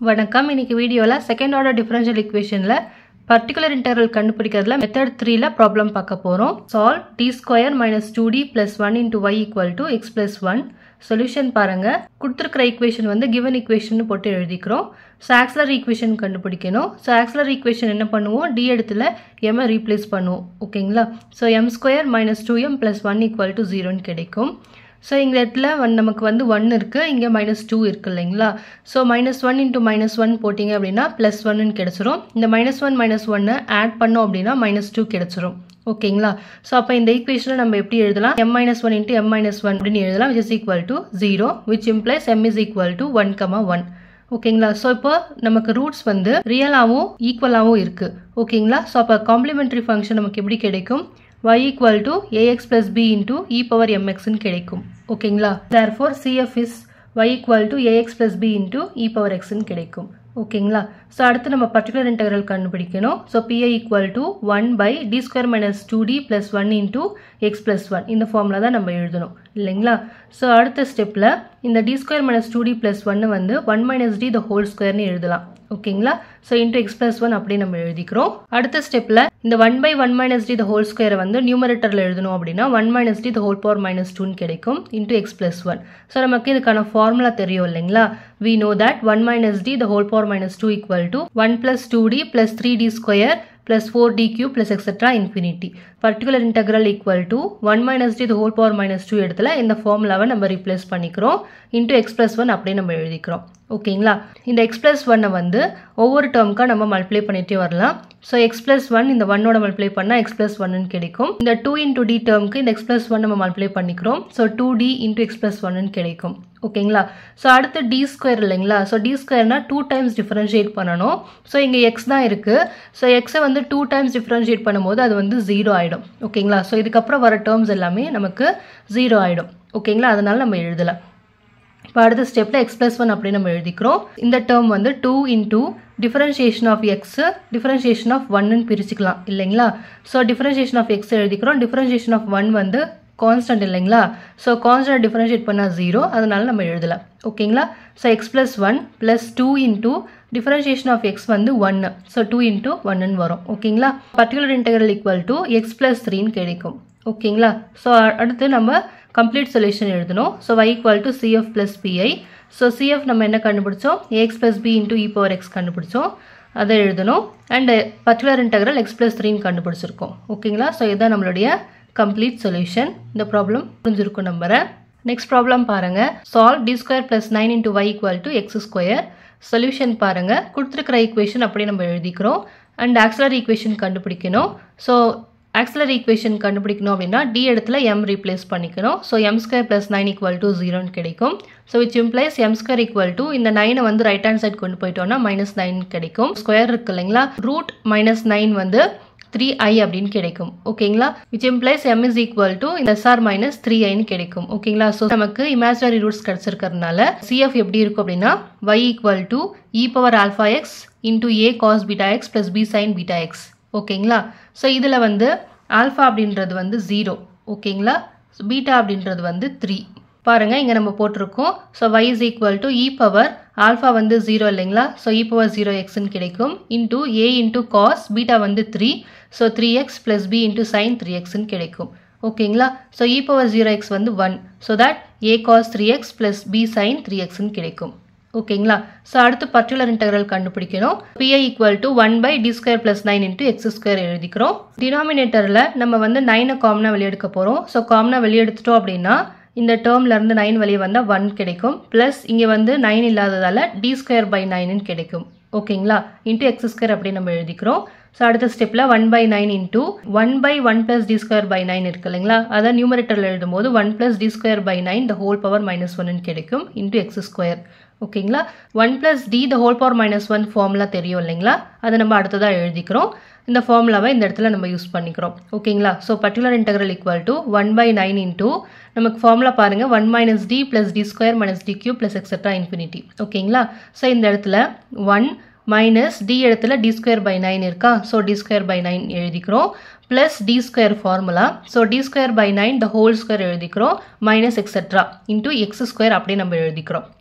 வணக்கம் இன்னைக்கு வீடியோவில் செகண்ட் ஆர்டர் டிஃபரன்ஷியல் இக்குவேஷனில் பர்டிகுலர் இன்டர்வல் கண்டுபிடிக்கிறதுல மெத்தட் த்ரீல ப்ராப்ளம் பார்க்க போகிறோம் solve D square minus two D plus one into Y equal to X plus one solution பாருங்க கொடுத்துருக்கிற ஈக்குவேஷன் வந்து கிவன் ஈக்குவேஷன் போட்டு எழுதிக்கிறோம் ஸோ ஆக்ஸலர் ஈக்குவேஷன் கண்டுபிடிக்கணும் ஸோ ஆக்ஸலர் ஈக்குவேஷன் என்ன பண்ணுவோம் டி இடத்துல எம்மை ரீப்ளேஸ் பண்ணுவோம் ஓகேங்களா so M square minus two M plus one equal to ஜீரோன்னு கிடைக்கும் ஸோ இந்த இடத்துல வந்து நமக்கு வந்து ஒன் இருக்குது இங்கே மைனஸ் டூ இருக்குது இல்லைங்களா so minus one into minus one போட்டிங்க அப்படின்னா ப்ளஸ் ஒன்னு கிடச்சிரும் இந்த மைனஸ் ஒன் மைனஸ் ஒன்று ஆட் பண்ணோம் அப்படின்னா மைனஸ் டூ கிடச்சிரும் ஓகேங்களா ஸோ அப்போ இந்த ஈக்குவேஷனை நம்ம எப்படி எழுதலாம் M minus one into M minus one அப்படின்னு எழுதலாம் which is equal to zero which implies M is equal to one comma one ஓகேங்களா ஸோ இப்போ நமக்கு ரூட்ஸ் வந்து ரியலாகவும் ஈக்குவலாகவும் இருக்குது ஓகேங்களா ஸோ அப்போ காம்ப்ளிமெண்ட்ரி ஃபங்க்ஷன் நமக்கு எப்படி கிடைக்கும் y equal to ax plus b into e power mx ன்னு கிடைக்கும் ஓகேங்களா therefore cf is y equal to ax plus b into e power x ன்னு கிடைக்கும் ஓகேங்களா ஸோ அடுத்து நம்ம பர்டிகுலர் இன்டெக்ரல் கண்டுபிடிக்கணும் so PI equal to one by D square minus two D plus one into X plus one இந்த ஃபார்மில் தான் நம்ம எழுதணும் இல்லைங்களா ஸோ அடுத்த ஸ்டெப்பில் இந்த D square minus two D plus ஒன்று வந்து one minus D the whole ஸ்கொயர்னு எழுதலாம் ஓகேங்களா so into X plus one அப்படியே நம்ம எழுதிக்கிறோம் அடுத்த ஸ்டெப்பில் இந்த one by one minus D the whole ஸ்கொயரை வந்து நியூமரேட்டரில் எழுதணும் அப்படின்னா one minus D the whole power minus டூன்னு கிடைக்கும் into X plus one so நமக்கு இதுக்கான ஃபார்முலா தெரியும் இல்லைங்களா we know that one minus D the whole power minus 2 equal to 1 plus 2d plus 3d square plus 4d cube plus etc infinity. Particular integral equal to 1 minus d the whole power minus 2 இடத்துல இந்த ஃபார்முலாவை நம்ம replace பண்ணிக்கிறோம் into x plus 1 அப்படியே நம்ம எழுதிக்கிறோம் ஓகேங்களா இந்த x plus 1 வந்து ஒவ்வொரு டேர்முக்காக நம்ம மல்டிப்ளை பண்ணிட்டே வரலாம் ஸோ எக்ஸ் பிளஸ் ஒன் இந்த ஒன்னோட மல்டிப்ளை பண்ணால் எக்ஸ் பிளஸ் ஒன்னு கிடைக்கும் இந்த டூ இன்டூ டி டேர்முக்கு இந்த எக்ஸ் பிளஸ் ஒன் நம்ம மல்டிப்ளை பண்ணிக்கிறோம் so two D into X plus ஒன்னு கிடைக்கும் ஓகேங்களா ஸோ அடுத்து டி ஸ்கொயர் இல்லைங்களா ஸோ டி ஸ்கொயர்னா டூ டைம்ஸ் டிஃபரன்ஷியேட் பண்ணணும் ஸோ இங்கே எக்ஸ் தான் இருக்குது ஸோ எக்ஸை வந்து டூ டைம்ஸ் டிஃபரன்ஷியேட் பண்ணும்போது அது வந்து ஜீரோ ஆகிடும் ஓகேங்களா ஸோ இதுக்கப்புறம் வர டேர்ம்ஸ் எல்லாமே நமக்கு ஜீரோ ஆகிடும் ஓகேங்களா அதனால நம்ம எழுதலாம் இப்போ அடுத்த ஸ்டெப்பில் எக்ஸ் ப்ளஸ் ஒன் அப்படின்னு நம்ம எழுதிக்கிறோம் இந்த டேர்ம் வந்து two into differentiation of X differentiation of ஒன்னு பிரிச்சுக்கலாம் இல்லைங்களா ஸோ டிஃபரன்ஷியேஷன் ஆஃப் எக்ஸ் எழுதிக்கிறோம் டிஃபரன்ஷியேஷன் ஆஃப் ஒன் வந்து கான்ஸ்டன்ட் இல்லைங்களா ஸோ கான்ஸ்டன்ட் டிஃபரன்ஷியேட் பண்ணால் ஜீரோ அதனால நம்ம எழுதலாம் ஓகேங்களா so X plus one plus two into differentiation of X வந்து ஒன்று ஸோ டூ இன்டூ ஒன்னு வரும் ஓகேங்களா particular integral equal to X plus த்ரீன்னு கிடைக்கும் ஓகேங்களா ஸோ அடுத்து நம்ம கம்ப்ளீட் சொல்யூஷன் எழுதணும் so y equal to CF plus PI so CF நம்ம என்ன கண்டுபிடிச்சோம் AX plus B into E power X கண்டுபிடிச்சோம் அதை எழுதணும் and particular integral X plus த்ரீன்னு கண்டுபிடிச்சிருக்கோம் ஓகேங்களா ஸோ இதுதான் நம்மளுடைய கம்ப்ளீட் சொல்யூஷன் இந்த ப்ராப்ளம் புரிஞ்சிருக்கும் நம்புறேன் நெக்ஸ்ட் ப்ராப்ளம் பாருங்க solve D square plus nine into Y equal to X square solution பாருங்க கொடுத்துருக்கிற ஈக்குவேஷன் அப்படியே நம்ம எழுதிக்கிறோம் அண்ட் ஆக்சலர் ஈக்குவேஷன் கண்டுபிடிக்கணும் ஸோ ஆக்சலர் ஈக்குவேஷன் கண்டுபிடிக்கணும் அப்படின்னா டி இடத்துல எம் ரீப்ளேஸ் பண்ணிக்கணும் so M square plus nine equal to ஜீரோன்னு கிடைக்கும் so which implies M square equal to இந்த நைனை வந்து ரைட் ஹேண்ட் சைட் கொண்டு போயிட்டோம்னா மைனஸ் நைன் கிடைக்கும் ஸ்கொயர் இருக்கு இல்லைங்களா ரூட் மைனஸ் நைன் வந்து த்ரீ ஐ அப்படின்னு கிடைக்கும் ஓகேங்களா which implies M is equal to இந்த எஸ்ஆர் மைனஸ் த்ரீ ஐன்னு கிடைக்கும் ஓகேங்களா ஸோ நமக்கு இமேஜினரி ரூட்ஸ் கிடைச்சிருக்கிறதுனால சிஎஃப் எப்படி இருக்கும் அப்படின்னா y equal to e power alpha x into a cos beta x plus b sin beta x ஓகேங்களா ஸோ இதில் வந்து ஆல்ஃபா அப்படின்றது வந்து ஜீரோ ஓகேங்களா பீட்டா அப்படின்றது வந்து த்ரீ பாருங்க இங்கே நம்ம போட்டிருக்கோம் so y is equal to e power alpha வந்து ஜீரோ இல்லைங்களா ஸோ இ பவர் ஜீரோ எக்ஸ்ன்னு கிடைக்கும் into a into cos beta வந்து three so three x plus B into sin three எக்ஸ்ன்னு கிடைக்கும் ஓகேங்களா so e power zero x வந்து one so that a cos three x plus b sin three எக்ஸ்ன்னு கிடைக்கும் ஓகேங்களா ஸோ அடுத்து particular integral கண்டுபிடிக்கணும் PI equal to one by D square plus nine into x square எழுதிக்கிறோம் டினாமினேட்டரில் நம்ம வந்து நைனை காமனாக வெளியெடுக்க போகிறோம் ஸோ காமனாக வெளியெடுத்துட்டோம் அப்படின்னா இந்த டேர்ம்ல இருந்து நைன் வெளியே வந்தால் ஒன் கிடைக்கும் ப்ளஸ் இங்கே வந்து நைன் இல்லாததால் டி ஸ்கொயர் பை நைன்னு கிடைக்கும் ஓகேங்களா இன்டூ எக்ஸ் ஸ்கொயர் அப்படி நம்ம எழுதிக்கிறோம் ஸோ அடுத்த ஸ்டெப்பில் one by nine into one by one plus D square by nine இருக்கு இல்லைங்களா அதான் நியூமரேட்டரில் எழுதும்போது one plus D square by nine the whole power minus ஒன்னு கிடைக்கும் இன்டூ எக்ஸ் ஸ்கொயர் ஓகேங்களா one plus D the whole power minus one formula தெரியும் இல்லைங்களா அதை நம்ம அடுத்ததாக எழுதிக்கிறோம் இந்த ஃபார்முலாவை இந்த இடத்துல நம்ம யூஸ் பண்ணிக்கிறோம் ஓகேங்களா so particular integral equal to one by nine into நமக்கு ஃபார்முலா பாருங்க one minus D plus D square minus D cube plus etcetera infinity ஓகேங்களா ஸோ இந்த இடத்துல ஒன் மைனஸ் டி இடத்துல டி ஸ்கொயர் பை நைன் இருக்கா so D square by nine எழுதிக்கிறோம் plus D square formula so D square by nine the whole square எழுதிக்கிறோம் minus etcetera into x square அப்படியே நம்ம எழுதிக்கிறோம்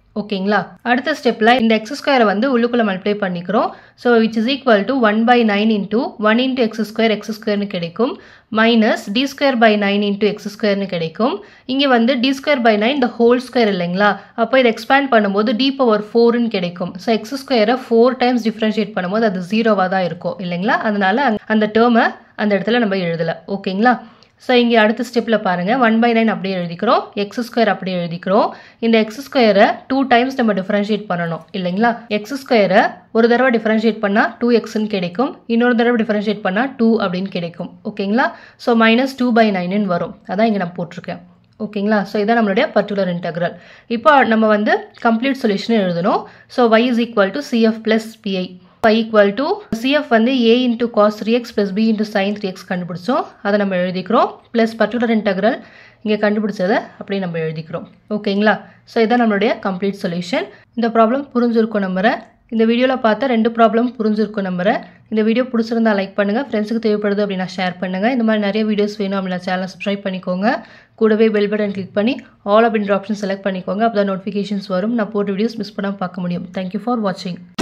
ஓகேங்களா அடுத்த ஸ்டெப்பில் இந்த எக்ஸ் ஸ்கொயரை வந்து உள்ளுக்குள்ளே மல்டிப்ளை பண்ணிக்கிறோம் so which is equal to one by nine into one into x square x ஸ்கொயர்னு கிடைக்கும் minus D square by nine into x ஸ்கொயர்னு கிடைக்கும் இங்கே வந்து டி ஸ்கொயர் பை நைன் இந்த ஹோல் ஸ்கொயர் இல்லைங்களா அப்போ இதை எக்ஸ்பேண்ட் பண்ணும்போது டி பவர் ஃபோர்னு கிடைக்கும் ஸோ எக்ஸ் ஸ்கொயரை ஃபோர் டைம்ஸ் டிஃப்ரென்ஷியேட் பண்ணும்போது அது ஜீரோவாக தான் இருக்கும் இல்லைங்களா அதனால அந்த டேர்மை அந்த இடத்துல நம்ம எழுதலை ஓகேங்களா ஸோ இங்கே அடுத்த ஸ்டெப்பில் பாருங்கள் ஒன் பை நைன் அப்படியே எழுதிக்கிறோம் எக்ஸ் ஸ்கொயர் அப்படியே எழுதிக்கிறோம் இந்த எக்ஸ் ஸ்கொயரை டூ டைம்ஸ் நம்ம டிஃப்ரென்ஷியேட் பண்ணணும் இல்லைங்களா எக்ஸ் ஸ்கொயரை ஒரு தடவை டிஃப்ரென்ஷியேட் பண்ணால் டூ எக்ஸ்ன்னு கிடைக்கும் இன்னொரு தடவை டிஃப்ரென்ஷியேட் பண்ணால் டூ அப்படின்னு கிடைக்கும் ஓகேங்களா ஸோ மைனஸ் டூ பை நைனுன்னு வரும் அதான் இங்கே நான் போட்டிருக்கேன் ஓகேங்களா ஸோ இதான் நம்மளுடைய பர்டிகுலர் இன்டெக்ரல் இப்போ நம்ம வந்து கம்ப்ளீட் சொல்யூஷன் எழுதணும் so y is equal to CF plus PI y equal to CF வந்து a into cos three x plus b into sin three x கண்டுபிடிச்சோம் அதை நம்ம எழுதிக்கிறோம் ப்ளஸ் பர்டிகுலர் இன்டெக்ரல் இங்கே கண்டுபிடிச்சதை அப்படியே நம்ம எழுதிக்கிறோம் ஓகேங்களா ஸோ இதான் நம்மளுடைய கம்ப்ளீட் சொல்யூஷன் இந்த ப்ராப்ளம் புரிஞ்சிருக்கும் நம்புறேன் இந்த வீடியோவில் பார்த்த ரெண்டு ப்ராப்ளம் புரிஞ்சிருக்கும் நம்புறேன் இந்த வீடியோ பிடிச்சிருந்தா லைக் பண்ணுங்கள் ஃப்ரெண்ட்ஸுக்கு தேவைப்படுது அப்படின்னா ஷேர் பண்ணுங்கள் இந்த மாதிரி நிறைய வீடியோஸ் வேணும் அப்படின்னா சேனலை சப்ஸ்கிரைப் பண்ணிக்கோங்க கூடவே பெல் பட்டன் கிளிக் பண்ணி ஆல் அப்படின்ற ஆப்ஷன் செலக்ட் பண்ணிக்கோங்க அப்போ தான் நோட்டிஃபிகேஷன்ஸ் வரும் நான் போட்ட வீடியோஸ் மிஸ் பண்ணாமல் பார்க்க முடியும் தேங்க்யூ ஃபார் வாட்சிங்